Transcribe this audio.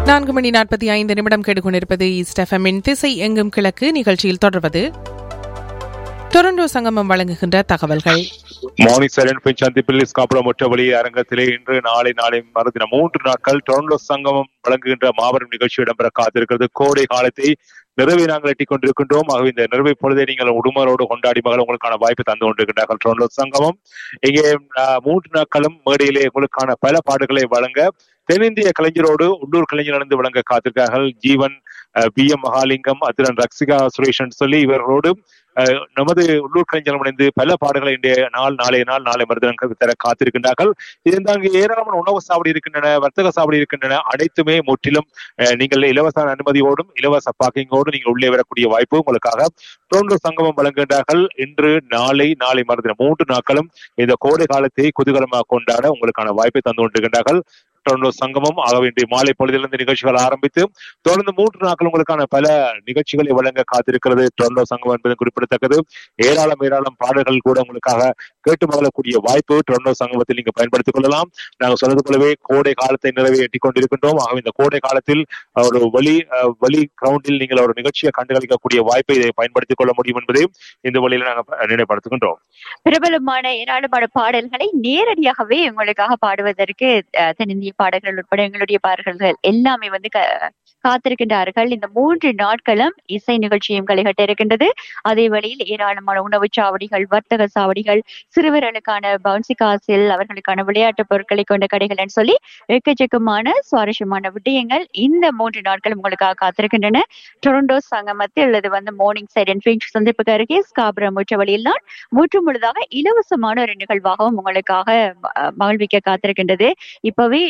நான்கு மணி நாற்பத்தி ஐந்து நிமிடம் கேட்டுக்கொண்டிருப்பது ஈஸ்ட் எஃப்எம்மின் திசை எங்கும் கிழக்கு நிகழ்ச்சியில் தொடர்வது டொரண்டோ சங்கமம் வழங்குகின்ற தகவல்கள் மார்னிங் சைலண்ட் பின் சந்திப்பில் ஸ்காபுரம் ஒற்றவழி அரங்கத்திலே இன்று நாளை நாளை மறுதினம் மூன்று நாட்கள் டொரண்டோ சங்கமம் வழங்குகின்ற மாபெரும் நிகழ்ச்சி இடம்பெற காத்திருக்கிறது கோடை காலத்தை நிறைவை நாங்கள் எட்டிக் கொண்டிருக்கின்றோம் ஆகவே இந்த நிறைவை பொழுதை நீங்கள் உடுமரோடு கொண்டாடி மகள் உங்களுக்கான வாய்ப்பு தந்து கொண்டிருக்கின்றார்கள் டொரண்டோ சங்கமம் இங்கே ஆஹ், மூன்று நாட்களும் மேடையிலே உங்களுக்கான பல பாடுகளை வழங்க தென்னிந்திய கலைஞரோடு உள்ளூர் கலைஞரிலிருந்து வழங்க காத்திருக்கிறார்கள் ஜீவன் பி எம் மகாலிங்கம் அத்துடன் ரக்ஷிகா சுரேஷன் சொல்லி இவர்களோடு அஹ், நமது உள்ளூர் கலைஞர்கள் இணைந்து பல பாடல்களை இன்றைய நாள் நாளைய நாள் நாளை மருத்துவர்கள் தர காத்திருக்கின்றார்கள் இருந்தால் இங்கே ஏராளமான உணவு சாவடி இருக்கின்றன வர்த்தக சாவடி இருக்கின்றன அனைத்துமே முற்றிலும் அஹ், நீங்கள் இலவச அனுமதியோடும் இலவச பார்க்கிங்கோடும் நீங்கள் உள்ளே வரக்கூடிய வாய்ப்பு உங்களுக்காக டொரண்டோ சங்கமம் வழங்குகின்றார்கள் இன்று நாளை நாளை மறுதினம் மூன்று நாட்களும் இந்த கோடை காலத்தை குதூகலமாக கொண்டாட உங்களுக்கான வாய்ப்பை தந்து கொண்டிருக்கின்றார்கள் டொரண்டோ சங்கமம் ஆகவே இன்றைய மாலை பொழுதிலிருந்து நிகழ்ச்சிகள் ஆரம்பித்து தொடர்ந்து மூன்று நாட்கள் உங்களுக்கான பல நிகழ்ச்சிகளை வழங்க காத்திருக்கிறது டொரண்டோ சங்கம் என்பது குறிப்பிடத்தக்கது ஏராளம் ஏராளம் பாடல்கள் கூட உங்களுக்காக கேட்டு மகளக்கூடிய வாய்ப்பு டொரண்டோ சங்கமத்தில் நீங்க பயன்படுத்திக் கொள்ளலாம் நாங்கள் சொன்னது போலவே கோடை காலத்தை நிறைவே எட்டிக் கொண்டிருக்கின்றோம் ஆகவே இந்த கோடை காலத்தில் அஹ், ஒரு வழி அஹ், வழி கிரவுண்டில் நீங்கள் ஒரு நிகழ்ச்சியை கண்டுகளிக்கக்கூடிய வாய்ப்பை இதை பயன்படுத்திக் கொள்ள முடியும் என்பதையும் இந்த வழியில நாங்கள் நினைப்படுத்துகின்றோம் பிரபலமான ஏராளமான பாடல்களை நேரடியாகவே உங்களுக்காக பாடுவதற்கு அஹ், தென்னிந்திய பாடல்கள் உட்பட எங்களுடைய பாடல்கள் எல்லாமே வந்து க- காத்திருக்கின்றார்கள் இந்த மூன்று நாட்களும் இசை நிகழ்ச்சியும் களைகட்ட இருக்கின்றது அதே வழியில் ஏராளமான உணவுச் சாவடிகள் வர்த்தக சாவடிகள் சிறுவர்களுக்கான பவுன்சி காசில் அவர்களுக்கான விளையாட்டு பொருட்களை கொண்ட கடைகள் சொல்லி எக்கச்சக்கமான சுவாரஸ்யமான விடயங்கள் இந்த மூன்று நாட்களும் உங்களுக்காக காத்திருக்கின்றன டொரண்டோ சங்கமத்தில் அல்லது வந்து மார்னிங் சைட் அண்ட் ஃபின்ச் சந்திப்புக்கு அருகே ஸ்காபுரம் முற்றவழியில் தான் முற்று முழுதாக இலவசமான ஒரு நிகழ்வாகவும் உங்களுக்காக ம- மகிழ்விக்க காத்திருக்கின்றது இப்பவே